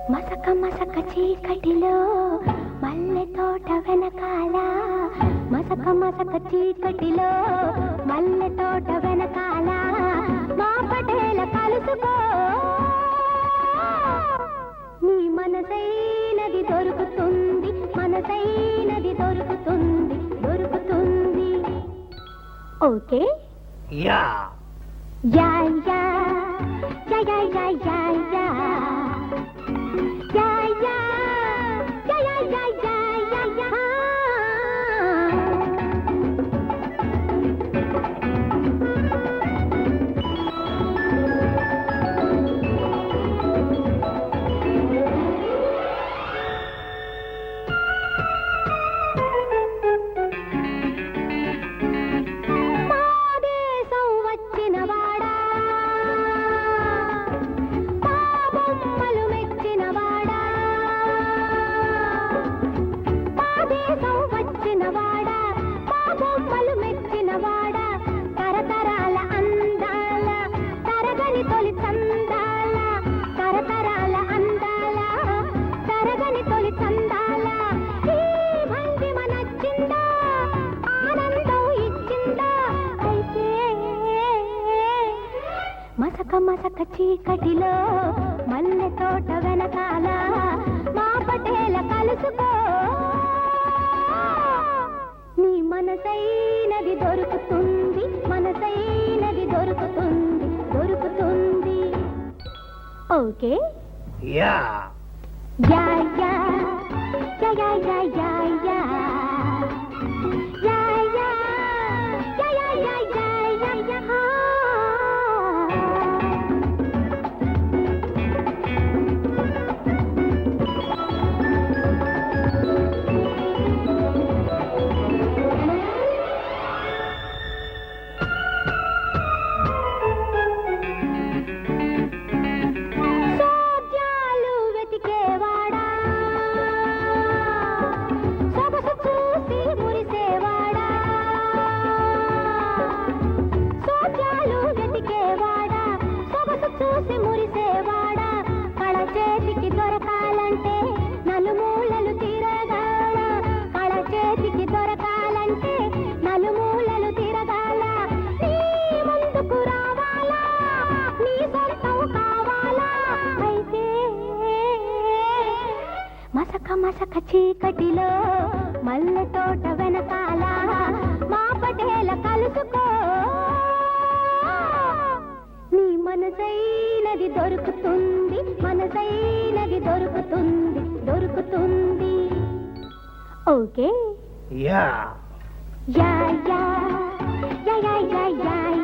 మసక మసక చీకటిలో మల్లె తోట వెనకాల మసక మసక చీకటిలో మల్లె తోట వెనకాల మా పటేల కలుసుకో నీ మనసైనది దొరుకుతుంది మనసైనది దొరుకుతుంది దొరుకుతుంది ఓకే యా యా యా యా యా యా యా యా యా యా యా యా యా యా యా యా మా దేశం వచ్చిన వాడా మా బొమ్మలు మెచ్చిన వాడా మా దేశం వచ్చిన వాడా మా బొమ్మలు మెచ్చిన వాడా తరతరాల అందాల తరగని తొలి చందాల తరతరాల అందాల తరగని తొలి చందాల ఈ భంగిమ నచ్చిందా ఆనందం ఇచ్చిందా అయితే మసక మసక చీకటిలో మల్లె తోట వెనకాల మా పటేల కలుసుకో నీ మనసైనది దొరుకుతుంది మనసైనది దొరుకుతుంది దొరుకుతుంది ఓకే యా యా యా యా యా యా యా యా యా యా యా యా యా యా యా యా సోద్యాలు వెతికేవాడా సొగసు చూసి మురిసేవాడా సోద్యాలు వెతికేవాడా సొగసు చూసి మురిసేవాడా కళ చేతికి దొరకాలంటే నలుమూలలు తిరగాల కళ చేతికి దొరకాలంటే నలుమూలలు తిరగాల నీ ముందుకు రావాలా నీ సొంతం కావాలా అయితే మసక మసక చీకటిలో మల్లె తోట వెనకాల మా పటేల కలుసుకో నీ మనసైనది దొరుకుతుంది మనసైనది దొరుకుతుంది దొరుకుతుంది ఓకే యా యా యా యా యా యా యా